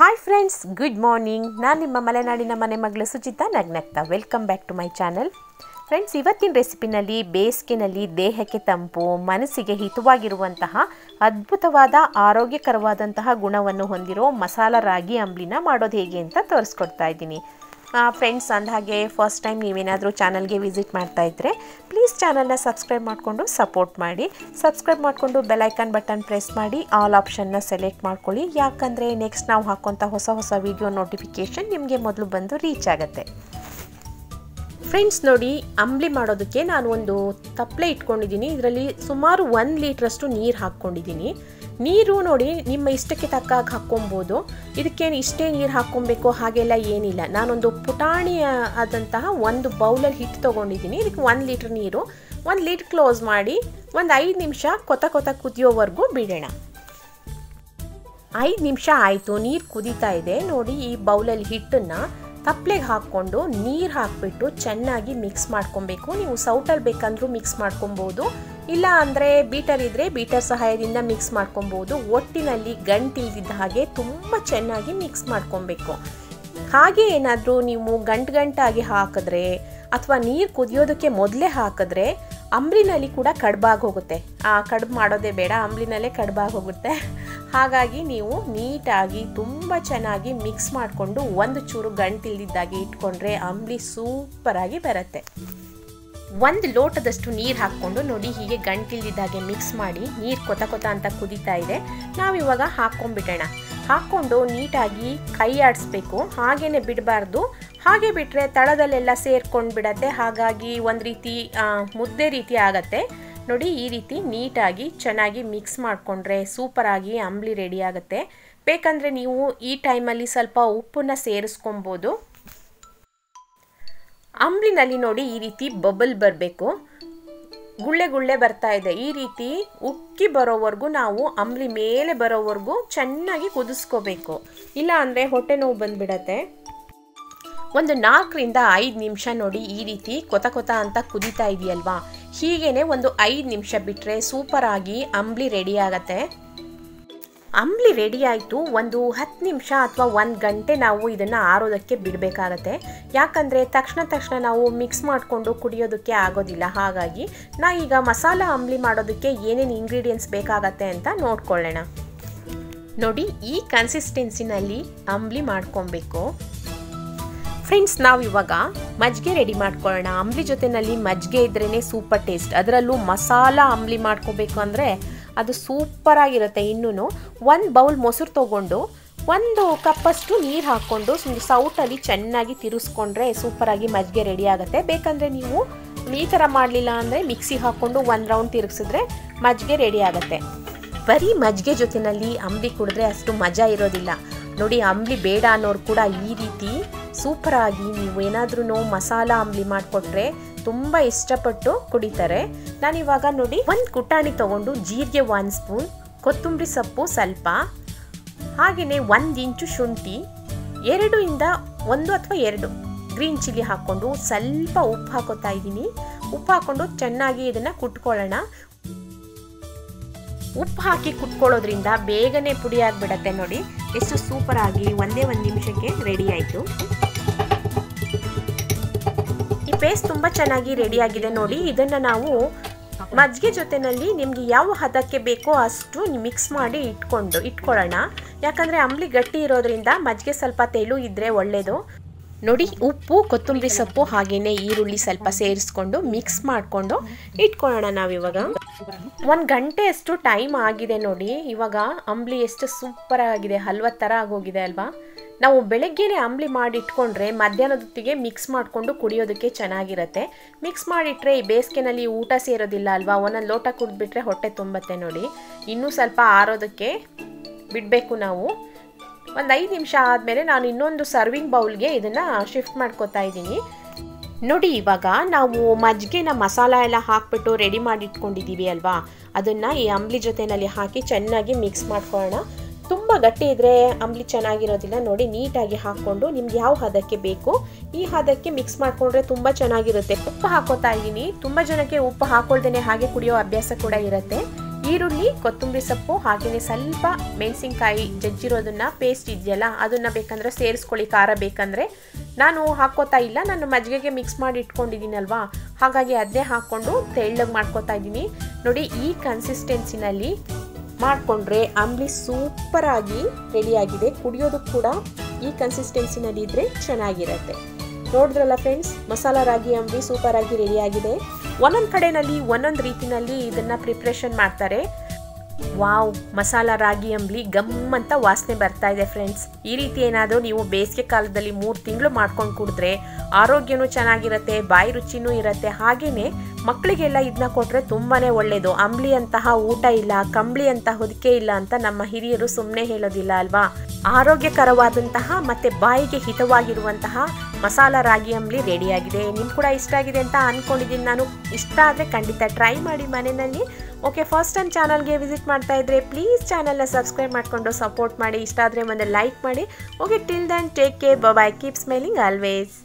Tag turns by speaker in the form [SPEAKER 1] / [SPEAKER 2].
[SPEAKER 1] hi friends good morning ನಾನು ನಿಮ್ಮ ಮಲೆನಾಡಿನ ಮನೆ ಮಗಳು ಸುಚಿತಾ ನಗ್ನಗ್ತಾ welcome back to my channel friends ಇವತ್ತಿನ ರೆಸಿಪಿನಲ್ಲಿ ಬೇಸಿಗೆನಲ್ಲಿ ದೇಹಕ್ಕೆ ತಂಪು ಮನಸ್ಸಿಗೆ ಹಿತವಾಗಿರುವಂತಹ ಅದ್ಭುತವಾದ ಆರೋಗ್ಯಕರವಾದಂತಹ ಗುಣವನ್ನು ಹೊಂದಿರೋ ಮಸಾಲ ರಾಗಿ ಅಂಬ್ಲಿನ ಮಾಡೋದು ಹೇಗೆ ಅಂತ ತೋರಿಸ್ಕೊಡ್ತಾ ಇದ್ದೀನಿ ಫ್ರೆಂಡ್ಸ್ ಅಂದಹಾಗೆ ಫಸ್ಟ್ ಟೈಮ್ ನೀವೇನಾದರೂ ಚಾನಲ್ಗೆ ವಿಸಿಟ್ ಮಾಡ್ತಾ ಇದ್ದರೆ ಪ್ಲೀಸ್ ಚಾನಲ್ನ ಸಬ್ಸ್ಕ್ರೈಬ್ ಮಾಡಿಕೊಂಡು ಸಪೋರ್ಟ್ ಮಾಡಿ ಸಬ್ಸ್ಕ್ರೈಬ್ ಮಾಡಿಕೊಂಡು ಬೆಲೈಕನ್ ಬಟನ್ ಪ್ರೆಸ್ ಮಾಡಿ ಆಲ್ ಆಪ್ಷನ್ನ ಸೆಲೆಕ್ಟ್ ಮಾಡ್ಕೊಳ್ಳಿ ಯಾಕಂದರೆ ನೆಕ್ಸ್ಟ್ ನಾವು ಹಾಕೋಂಥ ಹೊಸ ಹೊಸ ವಿಡಿಯೋ ನೋಟಿಫಿಕೇಷನ್ ನಿಮಗೆ ಮೊದಲು ಬಂದು ರೀಚ್ ಆಗುತ್ತೆ ಫ್ರೆಂಡ್ಸ್ ನೋಡಿ ಅಂಬ್ಲಿ ಮಾಡೋದಕ್ಕೆ ನಾನು ಒಂದು ತಪ್ಪಲೆ ಇಟ್ಕೊಂಡಿದ್ದೀನಿ ಇದರಲ್ಲಿ ಸುಮಾರು ಒಂದು ಲೀಟ್ರಷ್ಟು ನೀರು ಹಾಕ್ಕೊಂಡಿದ್ದೀನಿ ನೀರು ನೋಡಿ ನಿಮ್ಮ ಇಷ್ಟಕ್ಕೆ ತಕ್ಕಾಗ ಹಾಕ್ಕೊಬೋದು ಇದಕ್ಕೇನು ಇಷ್ಟೇ ನೀರು ಹಾಕ್ಕೊಬೇಕು ಹಾಗೆಲ್ಲ ಏನಿಲ್ಲ ನಾನೊಂದು ಪುಟಾಣಿ ಆದಂತಹ ಒಂದು ಬೌಲಲ್ಲಿ ಹಿಟ್ಟು ತೊಗೊಂಡಿದ್ದೀನಿ ಇದಕ್ಕೆ ಒಂದು ಲೀಟ್ರ್ ನೀರು ಒಂದು ಲೀಟ್ರ್ ಕ್ಲೋಸ್ ಮಾಡಿ ಒಂದು ಐದು ನಿಮಿಷ ಕೊತ ಕೊತ ಕುದಿಯೋವರೆಗೂ ಬಿಡೋಣ ಐದು ನಿಮಿಷ ಆಯಿತು ನೀರು ಕುದೀತಾ ಇದೆ ನೋಡಿ ಈ ಬೌಲಲ್ಲಿ ಹಿಟ್ಟನ್ನು ತಪ್ಪಲೆಗೆ ಹಾಕ್ಕೊಂಡು ನೀರು ಹಾಕಿಬಿಟ್ಟು ಚೆನ್ನಾಗಿ ಮಿಕ್ಸ್ ಮಾಡ್ಕೊಬೇಕು ನೀವು ಸೌಟಲ್ಲಿ ಬೇಕಂದ್ರೂ ಮಿಕ್ಸ್ ಮಾಡ್ಕೊಬೋದು ಇಲ್ಲ ಅಂದರೆ ಬೀಟರ್ ಇದ್ದರೆ ಬೀಟರ್ ಸಹಾಯದಿಂದ ಮಿಕ್ಸ್ ಮಾಡ್ಕೊಬೋದು ಒಟ್ಟಿನಲ್ಲಿ ಗಂಟಿಲ್ದಿದ್ದ ಹಾಗೆ ತುಂಬ ಚೆನ್ನಾಗಿ ಮಿಕ್ಸ್ ಮಾಡ್ಕೊಬೇಕು ಹಾಗೆ ಏನಾದರೂ ನೀವು ಗಂಟು ಗಂಟಾಗಿ ಹಾಕಿದ್ರೆ ಅಥವಾ ನೀರು ಕುದಿಯೋದಕ್ಕೆ ಮೊದಲೇ ಹಾಕಿದ್ರೆ ಅಂಬ್ಲಿನಲ್ಲಿ ಕೂಡ ಕಡ್ಬಾಗಿ ಹೋಗುತ್ತೆ ಆ ಕಡುಬು ಮಾಡೋದೇ ಬೇಡ ಅಂಬ್ಲಿನಲ್ಲೇ ಕಡ್ಬಾಗಿ ಹೋಗುತ್ತೆ ಹಾಗಾಗಿ ನೀವು ನೀಟಾಗಿ ತುಂಬ ಚೆನ್ನಾಗಿ ಮಿಕ್ಸ್ ಮಾಡಿಕೊಂಡು ಒಂದು ಚೂರು ಗಂಟಿಲ್ದಿದ್ದಾಗೆ ಇಟ್ಕೊಂಡ್ರೆ ಅಂಬ್ಲಿ ಸೂಪರಾಗಿ ಬರುತ್ತೆ ಒಂದು ಲೋಟದಷ್ಟು ನೀರು ಹಾಕ್ಕೊಂಡು ನೋಡಿ ಹೀಗೆ ಗಂಟಿಲ್ದಿದ್ದಾಗೆ ಮಿಕ್ಸ್ ಮಾಡಿ ನೀರು ಕೊತ ಕೊತ ಅಂತ ಕುದೀತಾ ಇದೆ ನಾವಿವಾಗ ಹಾಕ್ಕೊಂಡ್ಬಿಡೋಣ ಹಾಕ್ಕೊಂಡು ನೀಟಾಗಿ ಕೈ ಆಡಿಸ್ಬೇಕು ಹಾಗೇನೆ ಬಿಡಬಾರ್ದು ಹಾಗೆ ಬಿಟ್ಟರೆ ತಳದಲ್ಲೆಲ್ಲ ಸೇರ್ಕೊಂಡು ಬಿಡತ್ತೆ ಹಾಗಾಗಿ ಒಂದು ರೀತಿ ಮುದ್ದೆ ರೀತಿ ಆಗತ್ತೆ ನೋಡಿ ಈ ರೀತಿ ನೀಟಾಗಿ ಚೆನ್ನಾಗಿ ಮಿಕ್ಸ್ ಮಾಡಿಕೊಂಡ್ರೆ ಸೂಪರಾಗಿ ಅಂಬ್ಲಿ ರೆಡಿ ಆಗುತ್ತೆ ಬೇಕಂದರೆ ನೀವು ಈ ಟೈಮಲ್ಲಿ ಸ್ವಲ್ಪ ಉಪ್ಪನ್ನ ಸೇರಿಸ್ಕೊಬೋದು ಅಂಬ್ಲಿನಲ್ಲಿ ನೋಡಿ ಈ ರೀತಿ ಬಬಲ್ ಬರಬೇಕು ಗುಳ್ಳೆ ಗುಳ್ಳೆ ಬರ್ತಾ ಇದೆ ಈ ರೀತಿ ಉಕ್ಕಿ ಬರೋವರೆಗೂ ನಾವು ಅಂಬ್ಲಿ ಮೇಲೆ ಬರೋವರೆಗೂ ಚೆನ್ನಾಗಿ ಕುದಿಸ್ಕೋಬೇಕು ಇಲ್ಲ ಅಂದರೆ ಹೊಟ್ಟೆ ನೋವು ಬಂದುಬಿಡತ್ತೆ ಒಂದು ನಾಲ್ಕರಿಂದ ಐದು ನಿಮಿಷ ನೋಡಿ ಈ ರೀತಿ ಕೊತ ಕೊತ ಅಂತ ಕುದೀತಾ ಇದೆಯಲ್ವಾ ಹೀಗೇನೆ ಒಂದು ಐದು ನಿಮಿಷ ಬಿಟ್ಟರೆ ಸೂಪರಾಗಿ ಅಂಬ್ಲಿ ರೆಡಿ ಆಗತ್ತೆ ಅಂಬ್ಲಿ ರೆಡಿ ಆಯಿತು ಒಂದು ಹತ್ತು ನಿಮಿಷ ಅಥವಾ ಒಂದು ಗಂಟೆ ನಾವು ಇದನ್ನು ಆರೋದಕ್ಕೆ ಬಿಡಬೇಕಾಗತ್ತೆ ಯಾಕಂದರೆ ತಕ್ಷಣ ತಕ್ಷಣ ನಾವು ಮಿಕ್ಸ್ ಮಾಡಿಕೊಂಡು ಕುಡಿಯೋದಕ್ಕೆ ಆಗೋದಿಲ್ಲ ಹಾಗಾಗಿ ನಾ ಈಗ ಮಸಾಲ ಅಂಬ್ಲಿ ಮಾಡೋದಕ್ಕೆ ಏನೇನು ಇಂಗ್ರೀಡಿಯೆಂಟ್ಸ್ ಬೇಕಾಗತ್ತೆ ಅಂತ ನೋಡ್ಕೊಳ್ಳೋಣ ನೋಡಿ ಈ ಕನ್ಸಿಸ್ಟೆನ್ಸಿನಲ್ಲಿ ಅಂಬ್ಲಿ ಮಾಡ್ಕೊಬೇಕು ಫ್ರೆಂಡ್ಸ್ ನಾವು ಇವಾಗ ಮಜ್ಜಿಗೆ ರೆಡಿ ಮಾಡ್ಕೊಳ್ಳೋಣ ಅಂಬ್ಲಿ ಜೊತೆನಲ್ಲಿ ಮಜ್ಜಿಗೆ ಇದ್ರೇ ಸೂಪರ್ ಟೇಸ್ಟ್ ಅದರಲ್ಲೂ ಮಸಾಲ ಅಂಬ್ಲಿ ಮಾಡ್ಕೋಬೇಕು ಅಂದರೆ ಅದು ಸೂಪರಾಗಿರುತ್ತೆ ಇನ್ನೂ ಒಂದು ಬೌಲ್ ಮೊಸರು ತೊಗೊಂಡು ಒಂದು ಕಪ್ಪಷ್ಟು ನೀರು ಹಾಕ್ಕೊಂಡು ಸೌಟಲ್ಲಿ ಚೆನ್ನಾಗಿ ತಿರುಗಿಸ್ಕೊಂಡ್ರೆ ಸೂಪರಾಗಿ ಮಜ್ಜಿಗೆ ರೆಡಿ ಆಗುತ್ತೆ ಬೇಕಂದರೆ ನೀವು ಈ ಥರ ಮಾಡಲಿಲ್ಲ ಅಂದರೆ ಮಿಕ್ಸಿ ಹಾಕ್ಕೊಂಡು ಒಂದು ರೌಂಡ್ ತಿರುಗಿಸಿದ್ರೆ ಮಜ್ಜಿಗೆ ರೆಡಿ ಆಗುತ್ತೆ ಬರೀ ಮಜ್ಜಿಗೆ ಜೊತೆನಲ್ಲಿ ಅಂಬ್ಲಿ ಕುಡಿದ್ರೆ ಅಷ್ಟು ಮಜಾ ಇರೋದಿಲ್ಲ ನೋಡಿ ಅಂಬ್ಲಿ ಬೇಡ ಅನ್ನೋರು ಕೂಡ ಈ ರೀತಿ ಸೂಪರಾಗಿ ನೀವು ಏನಾದ್ರೂ ಮಸಾಲ ಅಂಬ್ಲಿ ಮಾಡಿಕೊಟ್ರೆ ತುಂಬ ಇಷ್ಟಪಟ್ಟು ಕುಡಿತಾರೆ ನಾನಿವಾಗ ನೋಡಿ ಒಂದು ಕುಟಾಣಿ ತೊಗೊಂಡು ಜೀರಿಗೆ ಒಂದು ಸ್ಪೂನ್ ಕೊತ್ತಂಬರಿ ಸೊಪ್ಪು ಸ್ವಲ್ಪ ಹಾಗೆಯೇ ಒಂದು ಇಂಚು ಶುಂಠಿ ಎರಡು ಇಂದ ಒಂದು ಅಥವಾ ಎರಡು ಗ್ರೀನ್ ಚಿಲ್ಲಿ ಹಾಕ್ಕೊಂಡು ಸ್ವಲ್ಪ ಉಪ್ಪು ಹಾಕೋತಾ ಇದ್ದೀನಿ ಉಪ್ಪು ಹಾಕ್ಕೊಂಡು ಚೆನ್ನಾಗಿ ಇದನ್ನು ಕುಟ್ಕೊಳ್ಳೋಣ ಉಪ್ಪು ಹಾಕಿ ಕುಟ್ಕೊಳ್ಳೋದ್ರಿಂದ ಬೇಗನೆ ಪುಡಿ ಆಗಿಬಿಡತ್ತೆ ನೋಡಿ ಎಷ್ಟು ಸೂಪರಾಗಿ ಒಂದೇ ಒಂದು ನಿಮಿಷಕ್ಕೆ ರೆಡಿ ಆಯಿತು ಈ ಪೇಸ್ಟ್ ತುಂಬ ಚೆನ್ನಾಗಿ ರೆಡಿ ಆಗಿದೆ ನೋಡಿ ಇದನ್ನು ನಾವು ಮಜ್ಜಿಗೆ ಜೊತೆನಲ್ಲಿ ನಿಮಗೆ ಯಾವ ಹದಕ್ಕೆ ಬೇಕೋ ಅಷ್ಟು ಮಿಕ್ಸ್ ಮಾಡಿ ಇಟ್ಕೊಂಡು ಇಟ್ಕೊಳ್ಳೋಣ ಯಾಕಂದರೆ ಅಂಬ್ಲಿ ಗಟ್ಟಿ ಇರೋದ್ರಿಂದ ಮಜ್ಜಿಗೆ ಸ್ವಲ್ಪ ತೆಳು ಇದ್ದರೆ ಒಳ್ಳೆಯದು ನೋಡಿ ಉಪ್ಪು ಕೊತ್ತಂಬರಿ ಸೊಪ್ಪು ಹಾಗೆಯೇ ಈರುಳ್ಳಿ ಸ್ವಲ್ಪ ಸೇರಿಸ್ಕೊಂಡು ಮಿಕ್ಸ್ ಮಾಡಿಕೊಂಡು ಇಟ್ಕೊಳ್ಳೋಣ ನಾವಿವಾಗ ಒಂದು ಗಂಟೆಯಷ್ಟು ಟೈಮ್ ಆಗಿದೆ ನೋಡಿ ಇವಾಗ ಅಂಬ್ಲಿ ಎಷ್ಟು ಸೂಪರ್ ಆಗಿದೆ ಹಲ್ವ ಥರ ಆಗೋಗಿದೆ ಅಲ್ವಾ ನಾವು ಬೆಳಗ್ಗೆನೇ ಅಂಬ್ಲಿ ಮಾಡಿ ಇಟ್ಕೊಂಡ್ರೆ ಮಧ್ಯಾಹ್ನದೊತ್ತಿಗೆ ಮಿಕ್ಸ್ ಮಾಡಿಕೊಂಡು ಕುಡಿಯೋದಕ್ಕೆ ಚೆನ್ನಾಗಿರುತ್ತೆ ಮಿಕ್ಸ್ ಮಾಡಿಟ್ರೆ ಈ ಬೇಸಿಗೆನಲ್ಲಿ ಊಟ ಸೇರೋದಿಲ್ಲ ಅಲ್ವಾ ಒಂದೊಂದು ಲೋಟ ಕುಡಿದ್ಬಿಟ್ರೆ ಹೊಟ್ಟೆ ತುಂಬತ್ತೆ ನೋಡಿ ಇನ್ನೂ ಸ್ವಲ್ಪ ಆರೋದಕ್ಕೆ ಬಿಡಬೇಕು ನಾವು ಒಂದು ಐದು ನಿಮಿಷ ಆದಮೇಲೆ ನಾನು ಇನ್ನೊಂದು ಸರ್ವಿಂಗ್ ಬೌಲ್ಗೆ ಇದನ್ನು ಶಿಫ್ಟ್ ಮಾಡ್ಕೋತಾ ಇದ್ದೀನಿ ನೋಡಿ ಇವಾಗ ನಾವು ಮಜ್ಜಿಗೆನ ಮಸಾಲ ಎಲ್ಲ ಹಾಕ್ಬಿಟ್ಟು ರೆಡಿ ಮಾಡಿ ಇಟ್ಕೊಂಡಿದ್ದೀವಿ ಅಲ್ವಾ ಅದನ್ನು ಈ ಅಂಬ್ಲಿ ಜೊತೆನಲ್ಲಿ ಹಾಕಿ ಚೆನ್ನಾಗಿ ಮಿಕ್ಸ್ ಮಾಡ್ಕೊಳ್ಳೋಣ ತುಂಬ ಗಟ್ಟಿ ಇದ್ದರೆ ಅಂಬ್ಲಿ ಚೆನ್ನಾಗಿರೋದಿಲ್ಲ ನೋಡಿ ನೀಟಾಗಿ ಹಾಕ್ಕೊಂಡು ನಿಮ್ಗೆ ಯಾವ ಹದಕ್ಕೆ ಬೇಕು ಈ ಹದಕ್ಕೆ ಮಿಕ್ಸ್ ಮಾಡಿಕೊಂಡ್ರೆ ತುಂಬ ಚೆನ್ನಾಗಿರುತ್ತೆ ಉಪ್ಪು ಹಾಕೋತಾ ಇದ್ದೀನಿ ತುಂಬ ಜನಕ್ಕೆ ಉಪ್ಪು ಹಾಕೊಳ್ದೇನೆ ಹಾಗೆ ಕುಡಿಯೋ ಅಭ್ಯಾಸ ಕೂಡ ಇರುತ್ತೆ ಈರುಳ್ಳಿ ಕೊತ್ತಂಬರಿ ಸೊಪ್ಪು ಹಾಗೆಯೇ ಸ್ವಲ್ಪ ಮೆಣಸಿನ್ಕಾಯಿ ಜಜ್ಜಿರೋದನ್ನ ಪೇಸ್ಟ್ ಇದೆಯಲ್ಲ ಅದನ್ನು ಬೇಕಂದ್ರೆ ಸೇರಿಸ್ಕೊಳ್ಳಿ ಖಾರ ಬೇಕಂದರೆ ನಾನು ಹಾಕ್ಕೋತಾ ಇಲ್ಲ ನಾನು ಮಜ್ಜಿಗೆಗೆ ಮಿಕ್ಸ್ ಮಾಡಿ ಇಟ್ಕೊಂಡಿದ್ದೀನಲ್ವಾ ಹಾಗಾಗಿ ಅದನ್ನೇ ಹಾಕ್ಕೊಂಡು ತೆಳ್ಳಗೆ ಮಾಡ್ಕೋತಾ ಇದ್ದೀನಿ ನೋಡಿ ಈ ಕನ್ಸಿಸ್ಟೆನ್ಸಿನಲ್ಲಿ ಮಾಡಿಕೊಂಡ್ರೆ ಅಂಬ್ಲಿ ಸೂಪರಾಗಿ ರೆಡಿಯಾಗಿದೆ ಕುಡಿಯೋದು ಕೂಡ ಈ ಕನ್ಸಿಸ್ಟೆನ್ಸಿನಲ್ಲಿ ಇದ್ದರೆ ಚೆನ್ನಾಗಿರುತ್ತೆ ನೋಡಿದ್ರಲ್ಲ ಫ್ರೆಂಡ್ಸ್ ಮಸಾಲ ರಾಗಿ ಅಂಬ್ಲಿ ಸೂಪರಾಗಿ ರೆಡಿಯಾಗಿದೆ ಒಂದೊಂದು ಕಡೆಯಲ್ಲಿ ಒಂದೊಂದು ರೀತಿನಲ್ಲಿ ಇದನ್ನು ಪ್ರಿಪ್ರೇಷನ್ ಮಾಡ್ತಾರೆ ವಾವ್ ಮಸಾಲ ರಾಗಿ ಅಂಬ್ಲಿ ಗಮ್ ಅಂತ ವಾಸನೆ ಬರ್ತಾ ಇದೆ ಫ್ರೆಂಡ್ಸ್ ಈ ರೀತಿ ಏನಾದರೂ ನೀವು ಬೇಸಿಗೆ ಕಾಲದಲ್ಲಿ ಮೂರು ತಿಂಗಳು ಮಾಡ್ಕೊಂಡು ಕುಡಿದ್ರೆ ಆರೋಗ್ಯನೂ ಚೆನ್ನಾಗಿರುತ್ತೆ ಬಾಯಿ ರುಚಿನೂ ಇರುತ್ತೆ ಹಾಗೆಯೇ ಮಕ್ಕಳಿಗೆಲ್ಲ ಇದನ್ನ ಕೊಟ್ಟರೆ ತುಂಬಾ ಒಳ್ಳೆಯದು ಅಂಬ್ಲಿ ಅಂತಹ ಊಟ ಇಲ್ಲ ಕಂಬಳಿ ಅಂತ ಹೊದಿಕೆ ಇಲ್ಲ ಅಂತ ನಮ್ಮ ಹಿರಿಯರು ಸುಮ್ಮನೆ ಹೇಳೋದಿಲ್ಲ ಅಲ್ವಾ ಆರೋಗ್ಯಕರವಾದಂತಹ ಮತ್ತು ಬಾಯಿಗೆ ಹಿತವಾಗಿರುವಂತಹ ಮಸಾಲ ರಾಗಿ ಅಂಬ್ಲಿ ರೆಡಿಯಾಗಿದೆ ನಿಮ್ಗೆ ಕೂಡ ಇಷ್ಟ ಆಗಿದೆ ಅಂತ ಅಂದ್ಕೊಂಡಿದ್ದೀನಿ ನಾನು ಇಷ್ಟ ಆದರೆ ಖಂಡಿತ ಟ್ರೈ ಮಾಡಿ ಮನೆಯಲ್ಲಿ ಓಕೆ ಫಸ್ಟ್ ಟೈಮ್ ಚಾನಲ್ಗೆ ವಿಸಿಟ್ ಮಾಡ್ತಾ ಇದ್ರೆ ಪ್ಲೀಸ್ ಚಾನಲ್ನ ಸಬ್ಸ್ಕ್ರೈಬ್ ಮಾಡಿಕೊಂಡು ಸಪೋರ್ಟ್ ಮಾಡಿ ಇಷ್ಟ ಆದರೆ ಒಂದು ಲೈಕ್ ಮಾಡಿ okay till then take care bye keep smiling always